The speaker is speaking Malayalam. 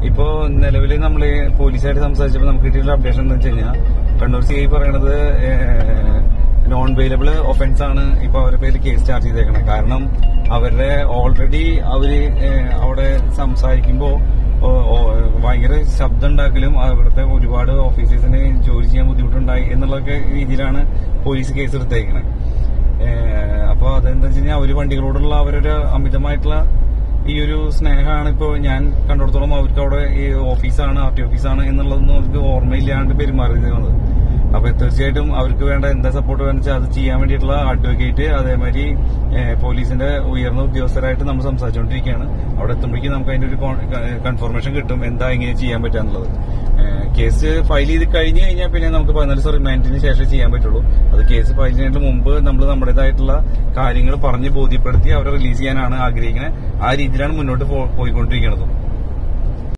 ഇപ്പോ നിലവിൽ നമ്മള് പോലീസായിട്ട് സംസാരിച്ചപ്പോൾ നമുക്ക് കിട്ടിയിട്ടുള്ള അപ്ഡേഷൻ എന്ന് വെച്ച് കഴിഞ്ഞാൽ കണ്ണൂർ സി ഐ പറയണത് നോൺ വെയിലബിൾ ഒഫൻസ് ആണ് ഇപ്പൊ അവരുടെ പേരിൽ കേസ് ചാർജ് ചെയ്തേക്കണത് കാരണം അവരുടെ ഓൾറെഡി അവര് ഏഹ്, അവിടെ സംസാരിക്കുമ്പോ ഓ- ഓ- ഭയങ്കര ശബ്ദം ഉണ്ടാക്കലും അവിടുത്തെ ഒരുപാട് ഓഫീസേഴ്സിന് ജോലി ചെയ്യാൻ ബുദ്ധിമുട്ടുണ്ടായി എന്നുള്ളൊക്കെ രീതിയിലാണ് പോലീസ് കേസ് എടുത്തേക്കണത് ഏഹ് അപ്പൊ അതെന്താ വെച്ച് കഴിഞ്ഞാൽ അവര് വണ്ടികളോടുള്ള അവരൊരു അമിതമായിട്ടുള്ള ഈ ഒരു സ്നേഹമാണ് ഇപ്പോ ഞാൻ കണ്ടിടത്തോളം അവർക്ക് അവിടെ ഈ ഓഫീസാണ് ആർ ടി ഓഫീസാണ് എന്നുള്ളതൊന്നും അവർക്ക് ഓർമ്മയില്ലാണ്ട് പെരുമാറിയത് അപ്പൊ തീർച്ചയായിട്ടും അവർക്ക് വേണ്ട എന്താ സപ്പോർട്ട് വേണമെന്ന് വെച്ചാൽ അത് ചെയ്യാൻ വേണ്ടിയിട്ടുള്ള അഡ്വക്കേറ്റ് അതേമാതിരി ഏഹ്, പോലീസിന്റെ ഉയർന്ന ഉദ്യോഗസ്ഥരായിട്ട് നമ്മൾ സംസാരിച്ചുകൊണ്ടിരിക്കുകയാണ് അവിടെ എത്തുമ്പോഴേക്കും നമുക്ക് അതിന്റെ ഒരു കൺഫർമേഷൻ കിട്ടും എന്താ ഇങ്ങനെ ചെയ്യാൻ പറ്റാന്നുള്ളത് ഏഹ്, കേസ് ഫയൽ ചെയ്ത് കഴിഞ്ഞു കഴിഞ്ഞാൽ പിന്നെ നമുക്ക് പതിനാല് ദിവസം റിമാൻഡിന് ശേഷം ചെയ്യാൻ പറ്റുള്ളൂ അത് കേസ് ഫയൽ ചെയ്യുന്നതിന് മുമ്പ് നമ്മൾ നമ്മുടേതായിട്ടുള്ള കാര്യങ്ങൾ പറഞ്ഞ് ബോധ്യപ്പെടുത്തി അവരെ റിലീസ് ചെയ്യാനാണ് ആഗ്രഹിക്കുന്നത് ആ രീതിയിലാണ് മുന്നോട്ട് പോ- പോയിക്കൊണ്ടിരിക്കുന്നത്